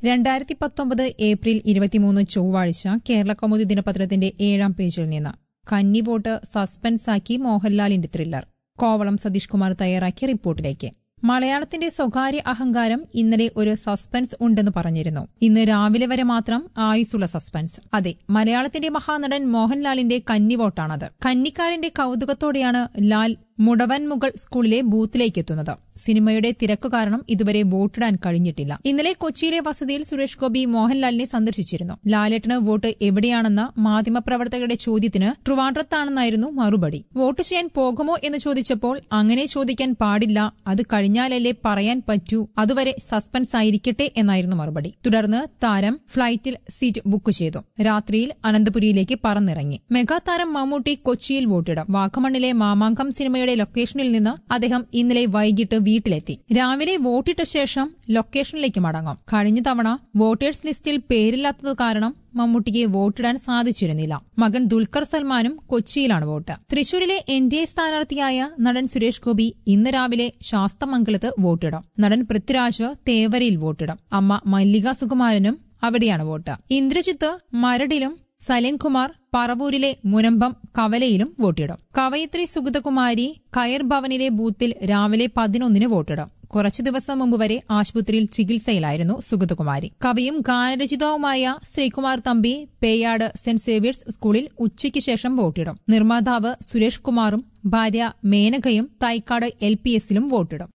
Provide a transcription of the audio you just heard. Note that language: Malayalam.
രണ്ടായിരത്തി പത്തൊമ്പത് ഏപ്രിൽ ഇരുപത്തിമൂന്ന് ചൊവ്വാഴ്ച കേരള കൗമുദി ദിനപത്രത്തിന്റെ ഏഴാം പേജിൽ നിന്ന് കന്നി വോട്ട് സസ്പെൻസാക്കി മോഹൻലാലിന്റെ ത്രില്ലർ കോവളം സതീഷ് കുമാർ തയ്യാറാക്കിയ റിപ്പോർട്ടിലേക്ക് മലയാളത്തിന്റെ സ്വകാര്യ അഹങ്കാരം ഇന്നലെ ഒരു സസ്പെൻസ് ഉണ്ടെന്ന് പറഞ്ഞിരുന്നു ഇന്ന് രാവിലെ വരെ മാത്രം ആയുസുള്ള സസ്പെൻസ് അതെ മലയാളത്തിന്റെ മഹാനടൻ മോഹൻലാലിന്റെ കന്നിവോട്ടാണത് കന്നിക്കാരന്റെ കൗതുകത്തോടെയാണ് ലാൽ മുടവൻമുകൾ സ്കൂളിലെ ബൂത്തിലേക്ക് എത്തുന്നത് സിനിമയുടെ തിരക്ക് കാരണം ഇതുവരെ വോട്ടിടാൻ കഴിഞ്ഞിട്ടില്ല ഇന്നലെ കൊച്ചിയിലെ വസതിയിൽ സുരേഷ് ഗോപി മോഹൻലാലിനെ സന്ദർശിച്ചിരുന്നു ലാലേട്ടന് വോട്ട് എവിടെയാണെന്ന മാധ്യമപ്രവർത്തകരുടെ ചോദ്യത്തിന് ട്രിവാൻഡ്രത്താണെന്നായിരുന്നു മറുപടി വോട്ട് ചെയ്യാൻ പോകുമോ എന്ന് ചോദിച്ചപ്പോൾ അങ്ങനെ ചോദിക്കാൻ പാടില്ല അത് കഴിഞ്ഞാലല്ലേ പറയാൻ പറ്റൂ അതുവരെ സസ്പെൻസ് ആയിരിക്കട്ടെ എന്നായിരുന്നു മറുപടി തുടർന്ന് താരം ഫ്ളൈറ്റിൽ സീറ്റ് ബുക്ക് ചെയ്തു രാത്രിയിൽ അനന്തപുരിയിലേക്ക് പറന്നിറങ്ങി മെഗാതാരം മമ്മൂട്ടി കൊച്ചിയിൽ വോട്ടിടും വാഗമണ്ണിലെ മാമാങ്കം സിനിമയുടെ ലൊക്കേഷനിൽ നിന്ന് അദ്ദേഹം ഇന്നലെ വൈകിട്ട് വീട്ടിലെത്തി രാവിലെ വോട്ടിട്ട ശേഷം ലൊക്കേഷനിലേക്ക് മടങ്ങും കഴിഞ്ഞ തവണ വോട്ടേഴ്സ് ലിസ്റ്റിൽ പേരില്ലാത്തത് കാരണം മമ്മൂട്ടിക്ക് വോട്ടിടാൻ സാധിച്ചിരുന്നില്ല മകൻ ദുൽഖർ സൽമാനും കൊച്ചിയിലാണ് വോട്ട് തൃശൂരിലെ എൻ ഡി എ സ്ഥാനാർത്ഥിയായ നടൻ സുരേഷ് ഗോപി ഇന്ന് രാവിലെ ശാസ്തമംഗലത്ത് വോട്ടിടും നടൻ പൃഥ്വിരാജ് തേവരയിൽ വോട്ടിടും അമ്മ മല്ലിക സുകുമാരനും അവിടെയാണ് വോട്ട് ഇന്ദ്രജിത്ത് മരടിലും സലീംകുമാർ പറവൂരിലെ മുനമ്പം കവലയിലും വോട്ടിടും കവയിത്രി സുഗതകുമാരി കയർ ഭവനിലെ ബൂത്തിൽ രാവിലെ പതിനൊന്നിന് വോട്ടിടും കുറച്ചു ദിവസം മുമ്പ് വരെ ആശുപത്രിയിൽ ചികിത്സയിലായിരുന്നു സുഗതകുമാരി കവിയും ഗാനരചിതാവുമായ ശ്രീകുമാർ തമ്പി പേയാട് സെന്റ് സേവിയേഴ്സ് സ്കൂളിൽ ഉച്ചയ്ക്ക് ശേഷം വോട്ടിടും നിർമ്മാതാവ് സുരേഷ് കുമാറും ഭാര്യ മേനകയും തൈക്കാട് എൽ പി എസിലും വോട്ടിടും